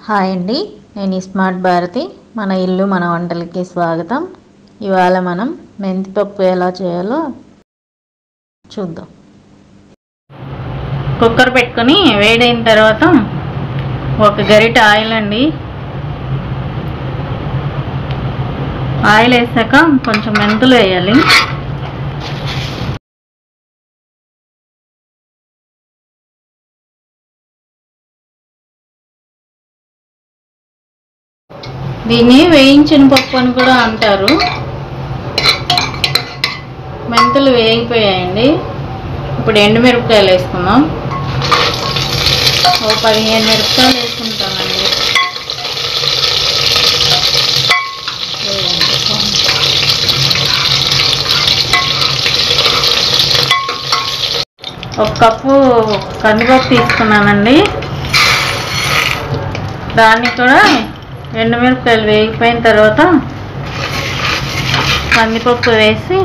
hi అండి నేను ఈ స్మార్ట్ భారతి మన ఇల్లు మన వంటలకి స్వాగతం ఇవాళ మనం మెంతిపప్పు ఎలా చేయాలో చూద్దాం కుక్కర్ పెట్టుకొని వేడైన తర్వాత ఒక గరిట ఆయిల్ అండి ఆయిల్ వేసాక కొంచెం మెంతులు వేయాలి దీన్ని వేయించిన పప్పు అని కూడా అంటారు మెంతులు వేగిపోయాయండి ఇప్పుడు ఎండుమిరపకాయలు వేసుకుందాం ఓ పదిహేను మిరపకాయలు వేసుకుంటానండి ఒక కప్పు కందిపప్పు తీసుకున్నానండి దాన్ని కూడా ఎండుమిరపకాయలు వేగిపోయిన తర్వాత కందిపప్పు వేసి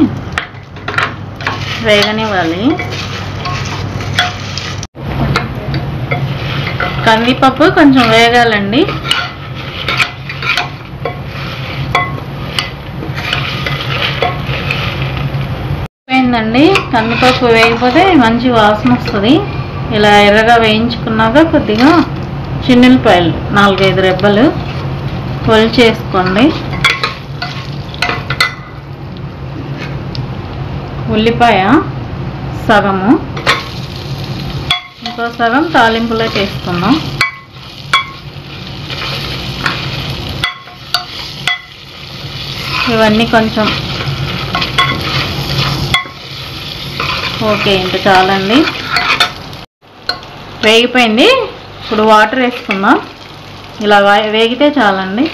వేగనివ్వాలి కందిపప్పు కొంచెం వేగాలండి పోయిందండి కందిపప్పు వేగిపోతే మంచి వాసన వస్తుంది ఇలా ఎర్రగా వేయించుకున్నాక కొద్దిగా చిన్నులపాయలు నాలుగైదు రెబ్బలు చేసుకోండి ఉల్లిపాయ సగము ఇంకో సగం తాలింపులో చేసుకుందాం ఇవన్నీ కొంచెం ఓకే ఇంత చాలండి వేగిపోయింది ఇప్పుడు వాటర్ వేసుకుందాం ఇలా వా- వేగితే చాలండి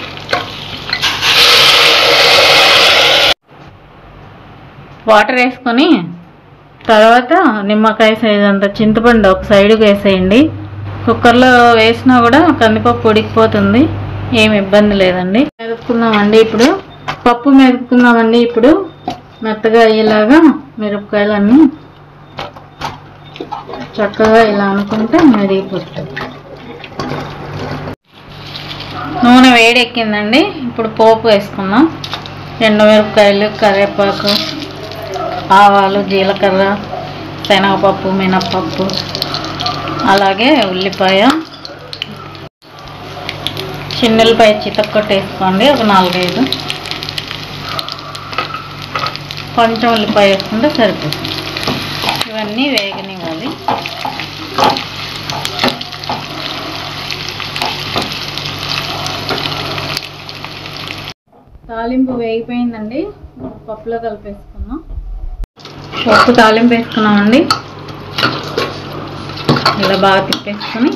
వాటర్ వేసుకొని తర్వాత నిమ్మకాయ సైజ్ అంత చింతపండు ఒక సైడ్కి వేసేయండి కుక్కర్లో వేసినా కూడా కందిపప్పు ఉడికిపోతుంది ఏమి ఇబ్బంది లేదండి మెదుపుకుందామండి ఇప్పుడు పప్పు మెదుపుకుందామండి ఇప్పుడు మెత్తగా అయ్యేలాగా మిరపకాయలన్నీ చక్కగా ఇలా అనుకుంటే మెరిగిపోతుంది నూనె వేడెక్కిందండి ఇప్పుడు పోపు వేసుకుందాం ఎండుమిరపకాయలు కరివేపాకు ఆవాలు జీలకర్ర శనగపప్పు మినప్పప్పు అలాగే ఉల్లిపాయ చిన్నులపాయ చితక్కొట్టు వేసుకోండి ఒక నాలుగైదు కొంచెం ఉల్లిపాయ వేసుకుంటే సరిపోతుంది ఇవన్నీ వేగనివ్వాలి తాలింపు వేగిపోయిందండి పప్పులో కలిపేసుకున్నాం పప్పు తాలింపు వేసుకున్నామండి ఇలా బాగా తిప్పేసుకొని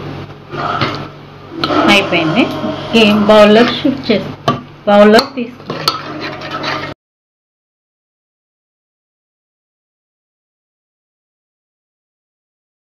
అయిపోయింది ఈ బౌల్లో షిఫ్ట్ చేసి బౌల్లో తీసుకున్నాం